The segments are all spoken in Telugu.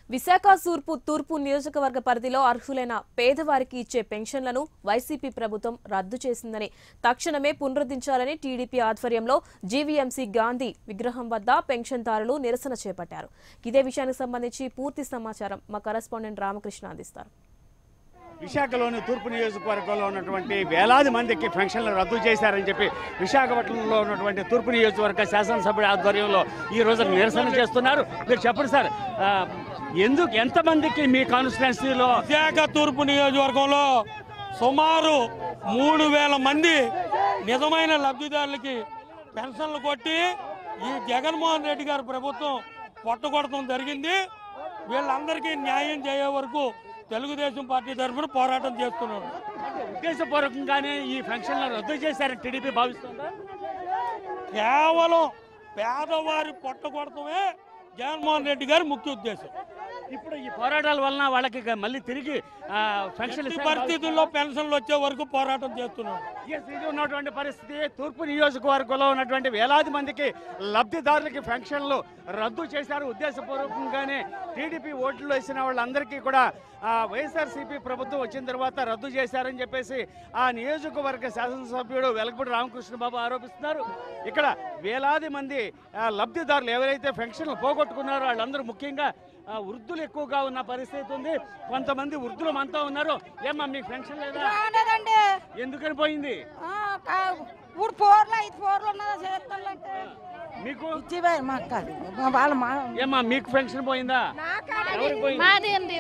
విశాఖ సూర్పు తూర్పు నియోజకవర్గ పరిధిలో అర్హులైన పేదవారికి ఇచ్చే పెన్షన్లను వైసీపీ ప్రభుత్వం రద్దు చేసిందని తక్షణమే పునరుద్ధరించాలని టీడీపీ ఆధ్వర్యంలో జీవీఎంసీ గాంధీ విగ్రహం వద్ద పెన్షన్దారులు నిరసన చేపట్టారు ఇదే విషయానికి సంబంధించి పూర్తి సమాచారం మా కరెస్పాండెంట్ రామకృష్ణ అందిస్తారు విశాఖలోని తూర్పు నియోజకవర్గంలో ఉన్నటువంటి వేలాది మందికి పెన్షన్లు రద్దు చేశారని చెప్పి విశాఖపట్నంలో ఉన్నటువంటి తూర్పు నియోజకవర్గ శాసనసభ్యుడి ఆధ్వర్యంలో ఈ రోజు నిరసన చేస్తున్నారు మీరు చెప్పండి సార్ ఆ, ఎందుకు ఎంతమందికి మీ కాన్స్టిట్యున్సీలో విశాఖ తూర్పు నియోజకవర్గంలో సుమారు మూడు వేల మంది నిజమైన లబ్ధిదారులకి పెన్షన్లు కొట్టి ఈ జగన్మోహన్ రెడ్డి గారి ప్రభుత్వం పొట్టగొడటం జరిగింది వీళ్ళందరికీ న్యాయం చేయే వరకు తెలుగుదేశం పార్టీ తరఫున పోరాటం చేస్తున్నాడు ఉద్దేశపూర్వకంగానే ఈ పెన్షన్లు రద్దు చేశారని టీడీపీ భావిస్తుందా కేవలం పేదవారి పొట్టగొడటమే జగన్మోహన్ రెడ్డి గారి ముఖ్య ఉద్దేశం ఇప్పుడు ఈ పోరాటాల వలన వాళ్ళకి ఇక మళ్ళీ తిరిగి ఆ, పెన్షన్లు ఎట్టి ఇస్తారని పరిస్థితుల్లో పెన్షన్లు వచ్చే వరకు పోరాటం చేస్తున్నాడు ఎస్, ఇది ఉన్నటువంటి పరిస్థితి తూర్పు నియోజకవర్గంలో ఉన్నటువంటి వేలాది మందికి లబ్ధిదారులకి పెన్షన్లు రద్దు చేశారు ఉద్దేశపూర్వకంగానే టీడీపీ ఓట్లు వేసిన వాళ్ళందరికీ కూడా ఆ, వైఎస్ఆర్సీపీ ప్రభుత్వం వచ్చిన తర్వాత రద్దు చేశారని చెప్పేసి ఆ నియోజకవర్గ శాసనసభ్యుడు వెలగపూడి రామకృష్ణ బాబు ఆరోపిస్తున్నారు ఇక్కడ వేలాది మంది ఆ, లబ్ధిదారులు ఎవరైతే పెన్షన్లు పోగొట్టుకున్నారో వాళ్ళందరూ ముఖ్యంగా ఆ, వృద్ధులు ఎక్కువగా ఉన్న పరిస్థితి ఉంది కొంతమంది వృద్ధులు మనతో ఉన్నారు ఏమ్మా మీకు పెన్షన్ లేదా రాలేదండి ఎందుకని పోయింది ఆ, కా- ఇప్పుడు ఫోర్లు ఐదు ఫోర్లు ఉన్నదా చేస్తానంటే మీకు ఇచ్చివే మాకు కాదు మా వాళ్ళ మా ఏమ్మా మీకు పెన్షన్ పోయిందా ఎవరికి పోయింది? మాది అండి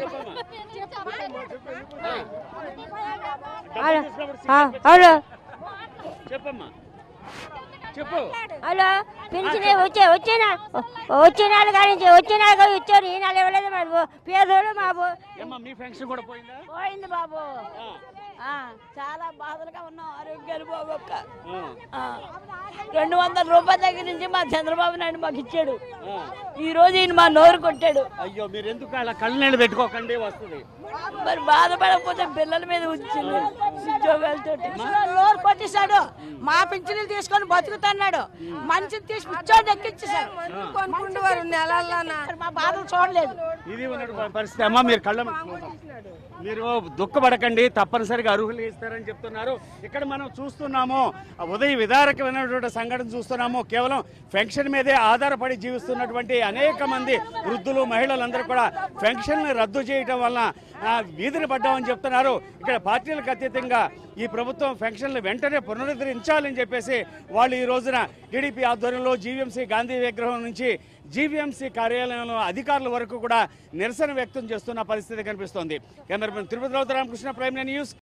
డబ్బులు తీసుకున్నప్పుడు సిగ్నల్ హలో పెట్టి- చెప్పమ్మా చెప్పు హలో పింఛన్ వచ్చే వచ్చే నెల వచ్చే నెల కానీ వచ్చే నెల కానీ ఇచ్చారు ఈ నెల ఇవ్వలేదు మరి పేదోడు బాబు ఏమ్మా మీ పెన్షన్ కూడా పోయిందా పోయింది బాబు ఆ, ఆ, చాలా బాధలుగా ఉన్నాం ఆరోగ్యాలు బాబు ఒక్క ఆ, ఆ, రెండు వందల రూపాయల దగ్గర నుంచి మా చంద్రబాబు నాయుడు మాకు ఇచ్చాడు ఆ. ఈ రోజు ఈయన మా నోరు కొట్టాడు అయ్యో మీరు ఎందుకు అలా కళ్ళు నీళ్ళు పెట్టుకోకండి వస్తుంది మరి బాధపడకపోతే పిల్లల మీద ఉంచింది ఉద్యోగాలతో నోరు కొట్టేశాడు మా పింఛన్లు తీసుకొని బతుకుతున్నాడు మనిషిని తీసి పిచ్చోడు ఎక్కించేశాడు కొనుక్కుంటూ నెలల్లోనా మా బాధలు చూడలేదు ఇది ఉన్నటువంటి పరిస్థితి అమ్మా మీరు కళ్ళ మీరు దుఃఖపడకండి తప్పనిసరిగా అర్హులు ఇస్తారని చెప్తున్నారు ఇక్కడ మనం చూస్తున్నాము ఉదయ విదారకమైనటువంటి సంఘటన చూస్తున్నాము కేవలం పెన్షన్ మీదే ఆధారపడి జీవిస్తున్నటువంటి అనేక మంది వృద్ధులు మహిళలందరూ కూడా పెన్షన్ రద్దు చేయటం వలన ఆ, వీధిని పడ్డామని చెప్తున్నారు ఇక్కడ పార్టీలకు అతీతంగా ఈ ప్రభుత్వం పెన్షన్లు వెంటనే పునరుద్ధరించాలని చెప్పేసి వాళ్ళు ఈ రోజున టీడీపీ ఆధ్వర్యంలో జీవీఎంసీ గాంధీ విగ్రహం నుంచి జీవీఎంసీ కార్యాలయంలో అధికారుల వరకు కూడా నిరసన వ్యక్తం చేస్తున్న పరిస్థితి కనిపిస్తోంది cameraman Tirupati Rao Ramakrishna prime news